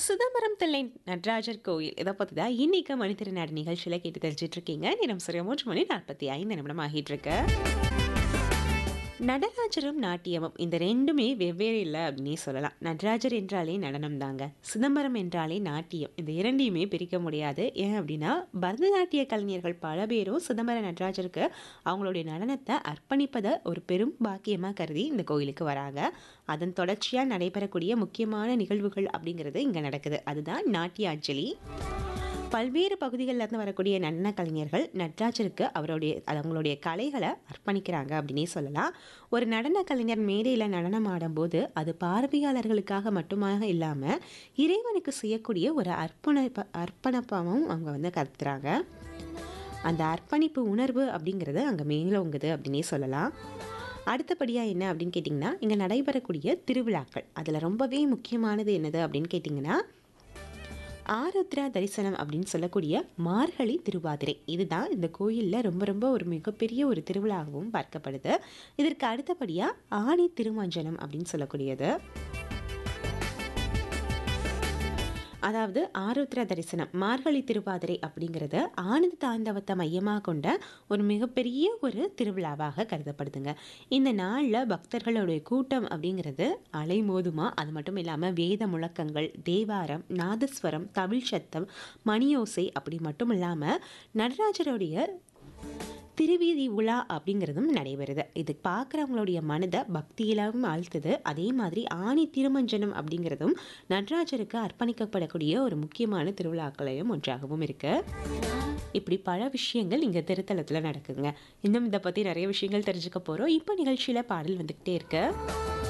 சிதம்பரம் தில்லை நடராஜர் கோயில் இதை பற்றி தான் இன்னைக்கு மணித்திருநாடு நிகழ்ச்சியில் கேட்டு தெரிஞ்சிட்டு இருக்கீங்க நேரம் சரியா மூன்று மணி நாற்பத்தி ஐந்து நிமிடம் ஆகிட்டு இருக்கு நடராஜரும் நாட்டியமும் இந்த ரெண்டுமே வெவ்வேறு இல்லை அப்படின்னே சொல்லலாம் நடராஜர் என்றாலே நடனம் தாங்க சிதம்பரம் என்றாலே நாட்டியம் இந்த இரண்டையுமே பிரிக்க முடியாது ஏன் அப்படின்னா பரதநாட்டிய கலைஞர்கள் பல பேரும் சிதம்பர நடராஜருக்கு அவங்களுடைய நடனத்தை அர்ப்பணிப்பதை ஒரு பெரும் பாக்கியமாக கருதி இந்த கோயிலுக்கு வராங்க அதன் தொடர்ச்சியாக நடைபெறக்கூடிய முக்கியமான நிகழ்வுகள் அப்படிங்கிறது இங்கே நடக்குது அதுதான் நாட்டியாஞ்சலி பல்வேறு பகுதிகளில் இருந்து வரக்கூடிய நடன கலைஞர்கள் நடராஜருக்கு அவருடைய அவங்களுடைய கலைகளை அர்ப்பணிக்கிறாங்க அப்படின்னே சொல்லலாம் ஒரு நடன கலைஞர் மேடையில் நடனம் ஆடும்போது அது பார்வையாளர்களுக்காக மட்டுமாக இல்லாமல் இறைவனுக்கு செய்யக்கூடிய ஒரு அர்ப்பணிப்ப அர்ப்பணப்பமும் அவங்க வந்து கருத்துறாங்க அந்த அர்ப்பணிப்பு உணர்வு அப்படிங்கிறது அங்கே மேலோங்குது அப்படின்னே சொல்லலாம் அடுத்தபடியாக என்ன அப்படின்னு கேட்டிங்கன்னா இங்கே நடைபெறக்கூடிய திருவிழாக்கள் அதில் ரொம்பவே முக்கியமானது என்னது அப்படின்னு கேட்டிங்கன்னா ஆருத்ரா தரிசனம் அப்படின்னு சொல்லக்கூடிய மார்கழி திருவாதிரை இதுதான் இந்த கோயிலில் ரொம்ப ரொம்ப ஒரு மிகப்பெரிய ஒரு திருவிழாகவும் பார்க்கப்படுது இதற்கு அடுத்தபடியாக ஆணி திருமஞ்சனம் அப்படின்னு சொல்லக்கூடியது அதாவது ஆருத்ரா தரிசனம் மார்கழி திருவாதிரை அப்படிங்கிறது ஆனந்த தாண்டவத்தை மையமாக கொண்ட ஒரு மிகப்பெரிய ஒரு திருவிழாவாக கருதப்படுதுங்க இந்த நாளில் பக்தர்களுடைய கூட்டம் அப்படிங்கிறது அலைமோதுமா அது மட்டும் இல்லாமல் வேத முழக்கங்கள் தேவாரம் நாதஸ்வரம் தமிழ் சத்தம் மணியோசை அப்படி மட்டும் இல்லாமல் நடராஜருடைய திருவீதி உலா அப்படிங்கிறதும் நடைபெறுது இது பார்க்குறவங்களுடைய மனதை பக்தியிலும் ஆழ்த்துது அதே மாதிரி ஆணி திருமஞ்சனம் அப்படிங்கிறதும் நடராஜருக்கு அர்ப்பணிக்கப்படக்கூடிய ஒரு முக்கியமான திருவிழாக்களையும் ஒன்றாகவும் இருக்கு இப்படி பல விஷயங்கள் இங்கே திருத்தலத்தில் நடக்குங்க இன்னும் இதை பற்றி நிறைய விஷயங்கள் தெரிஞ்சுக்க போகிறோம் இப்போ நிகழ்ச்சியில் பாடல் வந்துக்கிட்டே இருக்கு